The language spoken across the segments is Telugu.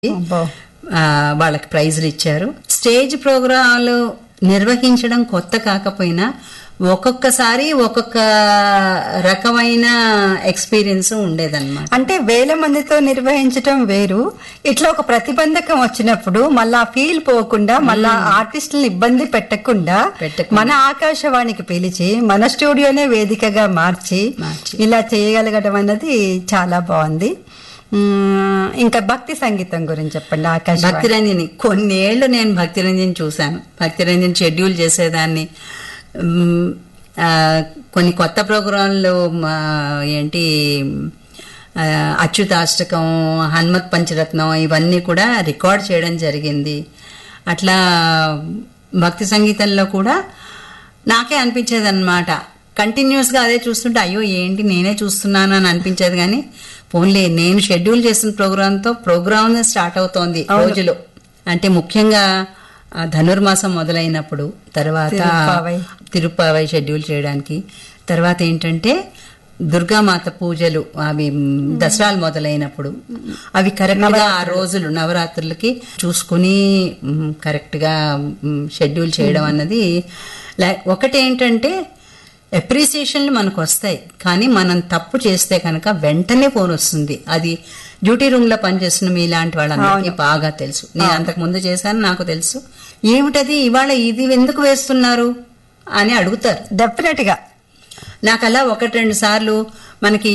అబ్బో. ఆ, వాళ్ళకి ప్రైజులు ఇచ్చారు స్టేజ్ ప్రోగ్రాంలు నిర్వహించడం కొత్త కాకపోయినా ఒక్కొక్కసారి ఒక్కొక్క రకమైన ఎక్స్పీరియన్స్ ఉండేదన్నమాట అంటే వేల మందితో నిర్వహించటం వేరు ఇట్లా ఒక ప్రతిబంధకం వచ్చినప్పుడు మళ్ళా ఫీల్ పోకుండా మళ్ళా ఆర్టిస్టులను ఇబ్బంది పెట్టకుండా పెట్టకుండా. మన ఆకాశవాణికి పిలిచి మన స్టూడియోనే వేదికగా మార్చి మార్చి. ఇలా చేయగలగడం అన్నది చాలా బాగుంది మ్మ్, ఇంకా భక్తి సంగీతం గురించి చెప్పండి ఆకాశవాణి భక్తిరంజని కొన్నేళ్లు నేను భక్తిరంజని చూశాను భక్తిరంజని షెడ్యూల్ చేసేదాన్ని మ్, ఆ, కొన్ని కొత్త ప్రోగ్రాంలు మా, ఏంటి ఆ, అచ్యుతాష్టకం హనుమత్ పంచరత్నం ఇవన్నీ కూడా రికార్డ్ చేయడం జరిగింది అట్లా భక్తి సంగీతంలో కూడా నాకే అనిపించేది అనమాట కంటిన్యూస్గా అదే చూస్తుంటే అయ్యో ఏంటి నేనే చూస్తున్నాను అని అనిపించేది కానీ పోన్లే నేను షెడ్యూల్ చేసిన ప్రోగ్రాంతో ప్రోగ్రామ్ స్టార్ట్ అవుతోంది రోజులో అంటే ముఖ్యంగా ఆ, ధనుర్మాసం మొదలైనప్పుడు తర్వాత తిరుప్పావై. తిరుప్పావై షెడ్యూల్ చేయడానికి తర్వాత ఏంటంటే దుర్గామాత పూజలు అవి మ్, దసరాలు మొదలైనప్పుడు అవి కరెక్ట్ గా ఆ రోజులు నవరాత్రులకి చూసుకుని మ్, కరెక్ట్ గా మ్, షెడ్యూల్ చేయడం అన్నది లై- ఒకటేంటంటే అప్రిసియేషన్లు మనకు వస్తాయి కానీ మనం తప్పు చేస్తే కనుక వెంటనే ఫోన్ వస్తుంది అది డ్యూటీ రూమ్ లో పనిచేస్తున్న మీలాంటి వాళ్ళందరికీ బాగా తెలుసు నేను అంతకు ముందు చేశాను నాకు తెలుసు ఏమిటది ఇవాళ ఇది ఎందుకు వేస్తున్నారు అని అడుగుతారు డెఫినెట్ గా నాకు అలా ఒకటి రెండు సార్లు మనకి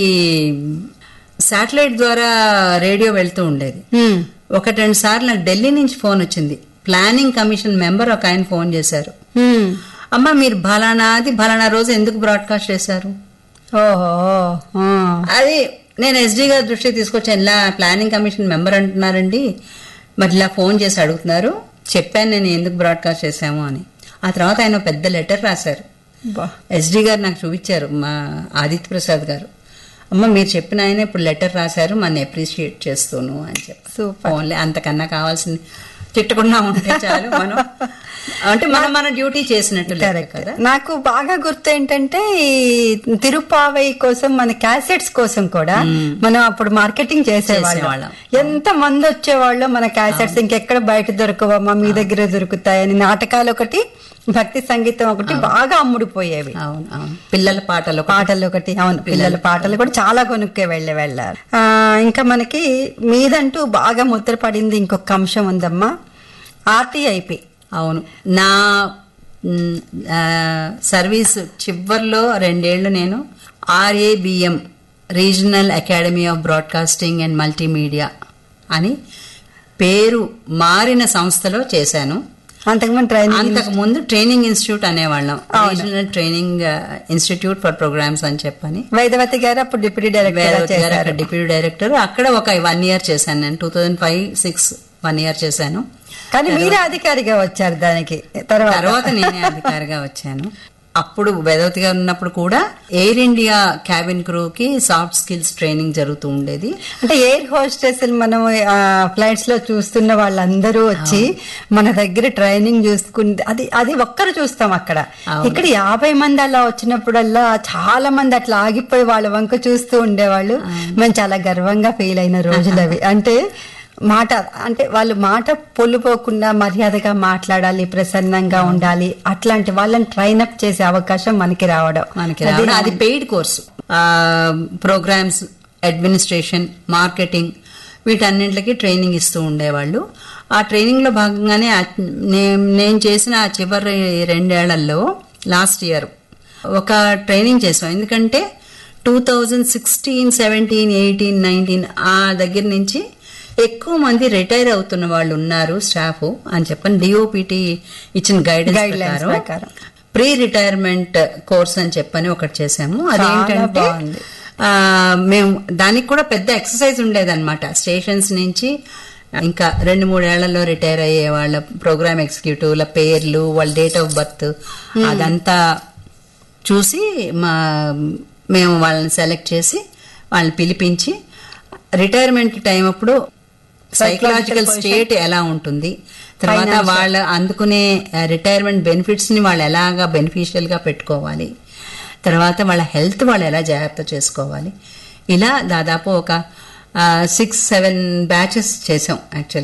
శాటిలైట్ ద్వారా రేడియో వెళ్తూ ఉండేది మ్మ్. ఒకటి రెండు సార్లు నాకు ఢిల్లీ నుంచి ఫోన్ వచ్చింది ప్లానింగ్ కమిషన్ మెంబర్ ఒక ఆయన ఫోన్ చేశారు మ్మ్. అమ్మ మీరు ఫలానాది ఫలానా రోజు ఎందుకు బ్రాడ్కాస్ట్ చేశారు ఓహో ఆ. అది నేను ఎస్డీ గారి దృష్టికి తీసుకొచ్చాను ఇలా ప్లానింగ్ కమిషన్ మెంబర్ అంటున్నారండి మరి ఇలా ఫోన్ చేసి అడుగుతున్నారు చెప్పాను నేను ఎందుకు బ్రాడ్కాస్ట్ చేశాము అని ఆ తర్వాత ఆయన ఒక పెద్ద లెటర్ రాశారు బా. ఎస్డీ గారు నాకు చూపించారు మా ఆదిత్య ప్రసాద్ గారు అమ్మ మీరు చెప్పిన ఆయన ఇప్పుడు లెటర్ రాశారు మన అప్రిషియేట్ చేస్తూను అని చెప్పి సూపర్ ఓన్లీ అంతకన్నా కావాల్సింది తిట్టకుండా ఉంటే చాలు మనం అంటే మనం మన డ్యూటీ చేసినట్టు లెక్క కరెక్ట్ కదా నాకు బాగా గుర్తు ఏంటంటే ఈ తిరుపావై కోసం మన క్యాసెట్స్ కోసం కూడా మనం అప్పుడు మార్కెటింగ్ చేసేవాళ్ళం చేసేవాళ్ళం. ఎంత మంది వచ్చేవాళ్ళు మన క్యాసెట్స్ ఇంకెక్కడ బయట దొరకవమ్మా మీ దగ్గర దొరుకుతాయని నాటకాలు ఒకటి భక్తి సంగీతం ఒకటి బాగా అమ్ముడుపోయేవి అవును అవును పిల్లల పాటలు ఒకటి. పాటలు ఒకటి అవును పిల్లల పాటలు కూడా చాలా కొనుక్కే వెళ్ళి వెళ్ళారు ఆ, ఇంకా మనకి మీదంటూ బాగా ముద్రపడింది ఇంకొక అంశం ఉందమ్మా ఆర్టీఐపి అవును నా మ్, ఆ, సర్వీస్ చివర్లో రెండేళ్లు నేను RABM regional academy of broadcasting and multimedia అని పేరు మారిన సంస్థలో చేశాను అంతకుముందు ట్రైనింగ్ అంతకు ముందు ట్రైనింగ్ ఇన్స్టిట్యూట్ అనేవాళ్ళం regional training institute for programmes అని చెప్పని వైదవతి గారు అప్పుడు డిప్యూటీ డైరెక్టర్ వేదవతి గారు చేశారు అక్కడ డిప్యూటీ డైరెక్టర్ అక్కడ ఒక వన్ ఇయర్ చేశాను నేను two thousand five six one year చేశాను కానీ మీరే అధికారిగా వచ్చారు దానికి తర్వాత తర్వాత నేనే అధికారిగా వచ్చాను అప్పుడు వేదవతి గారు ఉన్నప్పుడు కూడా ఎయిర్ ఇండియా క్యాబిన్ క్రూకి సాఫ్ట్ స్కిల్స్ ట్రైనింగ్ జరుగుతూ ఉండేది అంటే ఎయిర్ హోస్టెస్ మనం ఫ్లైట్స్ లో చూస్తున్న వాళ్ళందరూ వచ్చి మన దగ్గర ట్రైనింగ్ చూసుకుంటే అది అది ఒక్కరు చూస్తాం అక్కడ అవును. ఇక్కడ యాభై మంది అలా వచ్చినప్పుడల్లా చాలా మంది అట్లా ఆగిపోయి వాళ్ళ వంక చూస్తూ ఉండేవాళ్ళు మేము చాలా గర్వంగా ఫీల్ అయిన రోజులు అవి అంటే మాట అంటే వాళ్ళు మాట పొల్లుపోకుండా మర్యాదగా మాట్లాడాలి ప్రసన్నంగా ఉండాలి అట్లాంటి వాళ్ళని ట్రైన్ అప్ చేసే అవకాశం మనకి రావడం మనకి అది రావడం అది paid course programmes administration marketing వీటన్నింటికి ట్రైనింగ్ ఇస్తూ ఉండేవాళ్ళు ఆ ట్రైనింగ్ లో భాగంగానే ఆ- నే- నేను చేసిన ఆ చివరి రెండేళ్లలో లాస్ట్ ఇయర్ ఒక ట్రైనింగ్ చేసాం ఎందుకంటే two thousand sixteen seventeen eighteen nineteen ఆ దగ్గర నుంచి ఎక్కువ మంది రిటైర్ అవుతున్న వాళ్ళు ఉన్నారు స్టాఫ్ అని చెప్పని డిఓపిటి ఇచ్చిన గైడెన్స్ Guidelines ప్రకారం ప్రకారం. ప్రీ రిటైర్మెంట్ కోర్స్ అని చెప్పని ఒకటి చేసాము అదేంటంటే బాగుంది. ఆ, మేము దానికి కూడా పెద్ద ఎక్సర్సైజ్ ఉండేదన్నమాట స్టేషన్స్ నుంచి ఇంకా రెండు మూడేళ్లలో రిటైర్ అయ్యే వాళ్ళ ప్రోగ్రామ్ ఎగ్జిక్యూటివ్ల పేర్లు వాళ్ళ డేట్ ఆఫ్ బర్త్ అదంతా చూసి మా మేము వాళ్ళని సెలెక్ట్ చేసి వాళ్ళని పిలిపించి రిటైర్మెంట్ టైం అప్పుడు సైకలాజికల్ స్టేట్ ఎలా ఉంటుంది తర్వాత వాళ్ళ అందుకునే రిటైర్మెంట్ బెనిఫిట్స్ ని వాళ్ళు ఎలాగా బెనిఫిషియల్ గా పెట్టుకోవాలి తర్వాత వాళ్ళ హెల్త్ వాళ్ళు ఎలా జాగ్రత్త చేసుకోవాలి ఇలా దాదాపు ఒక సిక్స్ సెవెన్ బ్యాచెస్ చేసాం యాక్చువల్